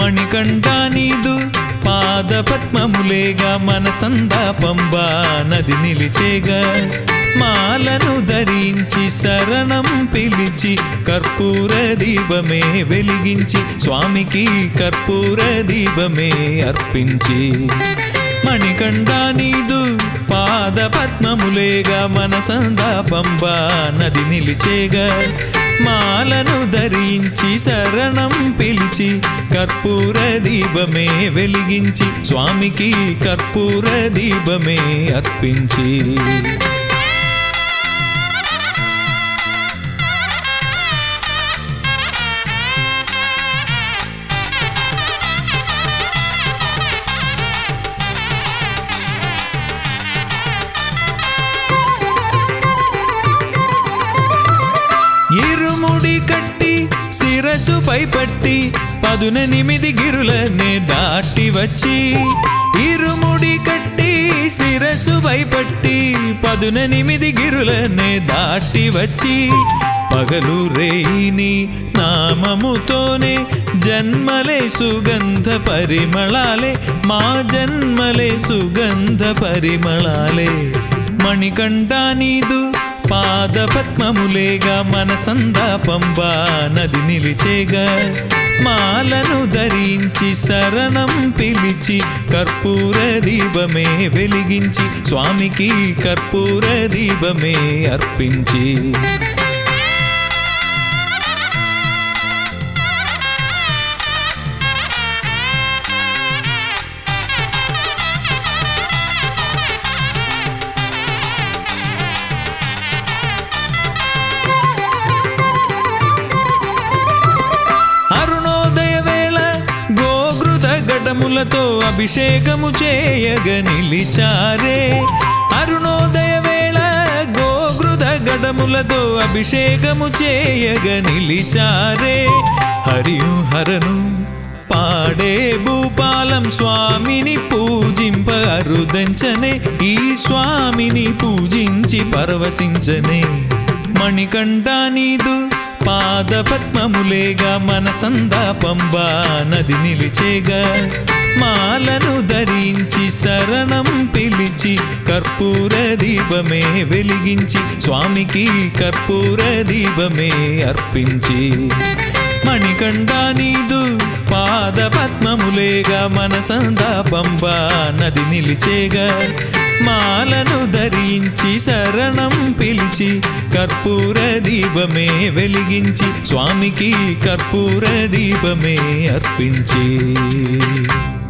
మణికంఠ నీదు పాద పద్మములేగా మనసందాపంబా నది నిలిచేగా మాలను ధరించి శరణం పిలిచి కర్పూర దీపమే వెలిగించి స్వామికి కర్పూర దీపమే అర్పించి మణికంఠ నీదు పాద పద్మములేగా మనసందాపంబా నది నిలిచేగా మాలను ధరించి శరణం పిలిచి కర్పూర దీపమే వెలిగించి స్వామికి కర్పూర దీపమే అర్పించి ఇరుముడి కట్టి శిరసుపై పట్టి పదునెనిమిది గిరులనే దాటి వచ్చి ఇరుముడి కట్టి శిరసుపై పట్టి పదునెనిమిది గిరులనే దాటి వచ్చి పగలు రేయిని నామముతోనే జన్మలే సుగంధ పరిమళాలే మా జన్మలే సుగంధ పరిమళాలే మణికంఠ నీదు పాద పద్మములేగా మనసందాపంబా నది నిలిచేగా మాలను ధరించి శరణం పిలిచి కర్పూర దీపమే వెలిగించి స్వామికి కర్పూర దీపమే అర్పించి అరుణోదయ వేళ గోగృత ఘటములతో అభిషేకము చేయగ నిలిచారే అరుణోదయ వేళ గోగృత ఘటములతో అభిషేకము చేయగ నిలిచారే హరియు హరను పాడే భూపాలం స్వామిని పూజింప అరుదంచనే ఈ స్వామిని పూజించి పరవశించనే మణికంఠ నీదు పాద పద్మములేగా మనసందాపంబా నది నిలిచేగా మాలను ధరించి శరణం పిలిచి కర్పూర దీపమే వెలిగించి స్వామికి కర్పూర దీపమే అర్పించి మణికంఠ నీదు పాద పద్మములేగా మనసందాపంబా నది నిలిచేగా మాలను ధరించి శరణం పిలిచి కర్పూర దీపమే వెలిగించి స్వామికి కర్పూర దీపమే అర్పించి